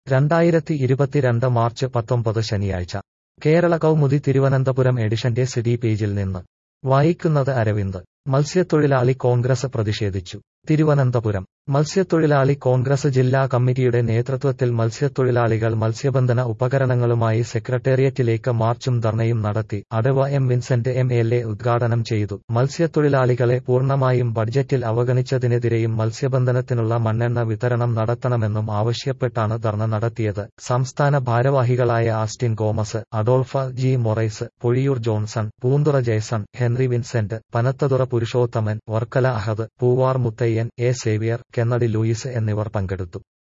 രണ്ടായിരത്തി ഇരുപത്തിരണ്ട് മാർച്ച് പത്തൊമ്പത് ശനിയാഴ്ച കേരള കൗമുദി തിരുവനന്തപുരം എഡിഷന്റെ സിഡി പേജിൽ നിന്ന് വായിക്കുന്നത് അരവിന്ദ് മത്സ്യത്തൊഴിലാളി കോൺഗ്രസ് പ്രതിഷേധിച്ചു തിരുവനന്തപുരം മത്സ്യത്തൊഴിലാളി കോൺഗ്രസ് ജില്ലാ കമ്മിറ്റിയുടെ നേതൃത്വത്തിൽ മത്സ്യത്തൊഴിലാളികൾ മത്സ്യബന്ധന ഉപകരണങ്ങളുമായി സെക്രട്ടേറിയറ്റിലേക്ക് മാർച്ചും ധർണയും നടത്തി അടവ M Vincent M L A ഉദ്ഘാടനം ചെയ്തു മത്സ്യത്തൊഴിലാളികളെ പൂർണ്ണമായും ബഡ്ജറ്റിൽ അവഗണിച്ചതിനെതിരെയും മത്സ്യബന്ധനത്തിനുള്ള മണ്ണെണ്ണ വിതരണം നടത്തണമെന്നും ആവശ്യപ്പെട്ടാണ് ധർണ നടത്തിയത് സംസ്ഥാന ഭാരവാഹികളായ ആസ്റ്റിൻ കോമസ് Adolph G Morais Pozhiyoor Johnson Poonthura Jason Henry Vincent Panathura Purushothaman Varkala Ahad Poovar Muthaiyan A Xavier Kennedy Louis എന്നിവർ പങ്കെടുത്തു